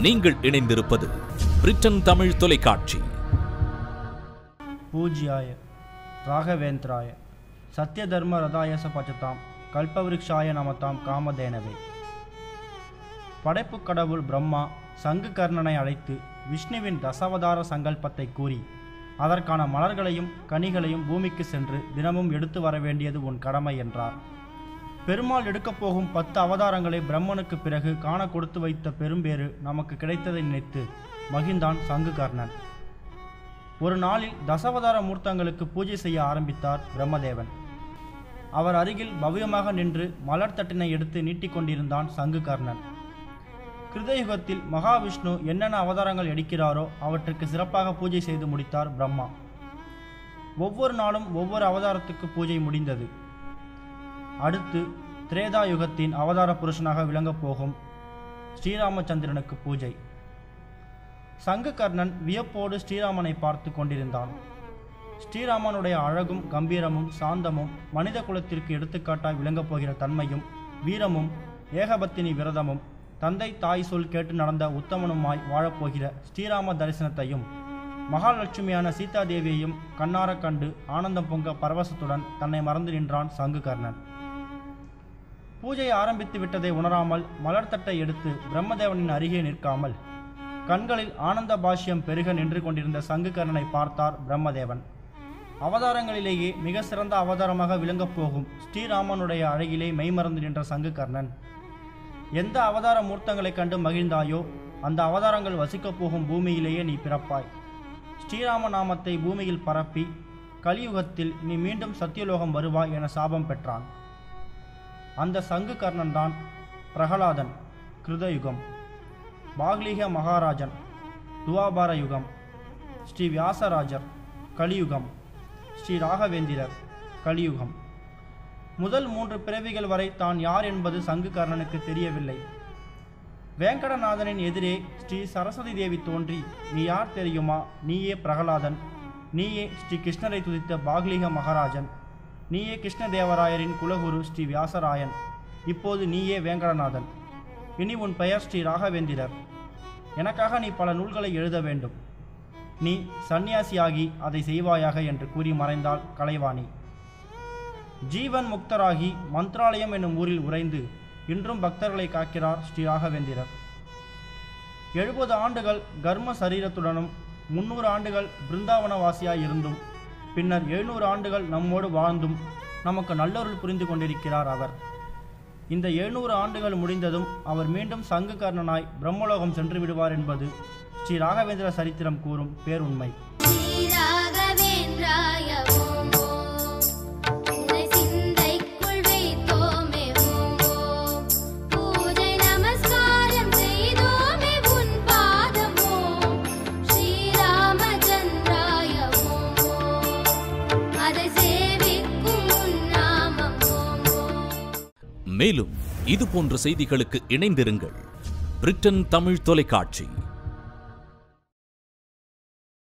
நீங்கள் இணைந்திருப்பது பிரிட்டன் தமிழ் தொலைக்காட்சி பூஜ்யாய ராகவேந்திராய சத்யதர்ம ரதாயச பச்சதாம் கல்பவிருக்ஷாய நமதாம் காமதேனவே படைப்புக் கடவுள் பிரம்மா சங்கு கர்ணனை அழைத்து விஷ்ணுவின் தசாவதார சங்கல்பத்தை கூறி அதற்கான மலர்களையும் கனிகளையும் பூமிக்கு சென்று தினமும் எடுத்து வர வேண்டியது உன் கடமை என்றார் பெருமாள் எடுக்கப் போகும் பத்து அவதாரங்களை பிரம்மனுக்கு பிறகு காண கொடுத்து வைத்த பெரும்பேறு நமக்கு கிடைத்ததை நினைத்து மகிழ்ந்தான் சங்கு கர்ணன் ஒரு நாளில் தசாவதார மூர்த்தங்களுக்கு பூஜை செய்ய ஆரம்பித்தார் பிரம்மதேவன் அவர் அருகில் பவ்யமாக நின்று மலர் தட்டினை எடுத்து நீட்டிக்கொண்டிருந்தான் சங்கு கர்ணன் கிருதயுகத்தில் மகாவிஷ்ணு என்னென்ன அவதாரங்கள் எடுக்கிறாரோ அவற்றுக்கு சிறப்பாக பூஜை செய்து முடித்தார் பிரம்மா ஒவ்வொரு நாளும் ஒவ்வொரு அவதாரத்துக்கு பூஜை முடிந்தது அடுத்து திரேதா யுகத்தின் அவதார புருஷனாக விளங்கப் போகும் ஸ்ரீராமச்சந்திரனுக்கு பூஜை சங்குகர்ணன் வியப்போடு ஸ்ரீராமனை பார்த்து கொண்டிருந்தான் ஸ்ரீராமனுடைய அழகும் கம்பீரமும் சாந்தமும் மனித குலத்திற்கு எடுத்துக்காட்டாய் விளங்கப் போகிற தன்மையும் வீரமும் ஏகபத்தினி விரதமும் தந்தை தாய் சொல் கேட்டு நடந்த உத்தமனுமாய் வாழப்போகிற ஸ்ரீராம தரிசனத்தையும் மகாலட்சுமியான சீதாதேவியையும் கண்ணாரக் கண்டு ஆனந்தம் பொங்க பரவசத்துடன் தன்னை மறந்து நின்றான் சங்குகர்ணன் பூஜை ஆரம்பித்து விட்டதை உணராமல் மலர்த்தட்டை எடுத்து பிரம்மதேவனின் அருகே நிற்காமல் கண்களில் ஆனந்த பாஷ்யம் பெருக நின்று கொண்டிருந்த சங்குகர்ணனை பார்த்தார் பிரம்மதேவன் அவதாரங்களிலேயே மிக சிறந்த அவதாரமாக விளங்கப் போகும் ஸ்ரீராமனுடைய அழகிலே மெய்மறந்து நின்ற சங்குகர்ணன் எந்த அவதார மூர்த்தங்களைக் கண்டு மகிழ்ந்தாயோ அந்த அவதாரங்கள் வசிக்கப் போகும் பூமியிலேயே நீ பிறப்பாய் ஸ்ரீராம நாமத்தை பூமியில் பரப்பி கலியுகத்தில் நீ மீண்டும் சத்தியலோகம் வருவாய் என சாபம் பெற்றான் அந்த சங்கு கர்ணன் தான் பிரகலாதன் கிருதயுகம் பாக்லீக மகாராஜன் துவாபார யுகம் ஸ்ரீ வியாசராஜர் கலியுகம் ஸ்ரீ ராகவேந்திரர் கலியுகம் முதல் மூன்று பிறவிகள் வரை தான் யார் என்பது சங்கு கர்ணனுக்கு தெரியவில்லை வேங்கடநாதனின் எதிரே ஸ்ரீ சரஸ்வதி தேவி தோன்றி நீ யார் தெரியுமா நீயே பிரகலாதன் நீயே ஸ்ரீ கிருஷ்ணரை துதித்த பாக்லீக மகாராஜன் நீயே கிருஷ்ணதேவராயரின் குலகுரு ஸ்ரீ வியாசராயன் இப்போது நீயே வேங்கடநாதன் இனி உன் பெயர் ஸ்ரீ ராகவேந்திரர் எனக்காக நீ பல நூல்களை எழுத வேண்டும் நீ சந்நியாசியாகி அதை செய்வாயாக என்று கூறி மறைந்தாள் கலைவாணி ஜீவன் முக்தராகி மந்த்ராலயம் என்னும் ஊரில் உறைந்து இன்றும் பக்தர்களை காக்கிறார் ஸ்ரீ ராகவேந்திரர் எழுபது ஆண்டுகள் கர்ம சரீரத்துடனும் முன்னூறு ஆண்டுகள் பிருந்தாவனவாசியாய் இருந்தும் பின்னர் எழுநூறு ஆண்டுகள் நம்மோடு வாழ்ந்தும் நமக்கு நல்லொருள் புரிந்து கொண்டிருக்கிறார் அவர் இந்த எழுநூறு ஆண்டுகள் முடிந்ததும் அவர் மீண்டும் சங்கு கர்ணனாய் பிரம்மலோகம் சென்று விடுவார் என்பது ஸ்ரீ ராகவேந்திர சரித்திரம் கூறும் பேருண்மை ஸ்ரீராகவேந்திராய ஓம் ஓம். உன்னை சிந்தைக்குள் வைத்தோமே ஓம் ஓம். பூஜை நமஸ்காரம் செய்தோமே உன் பாதம் ஓம். ஸ்ரீராமச்சந்திராய ஓம் ஓம். அதை சேவிக்கும் உன் நாமம் ஓம் ஓம். மேலும் இது போன்ற செய்திகளுக்கு இணைந்திருங்கள் பிரிட்டன் தமிழ் தொலைக்காட்சி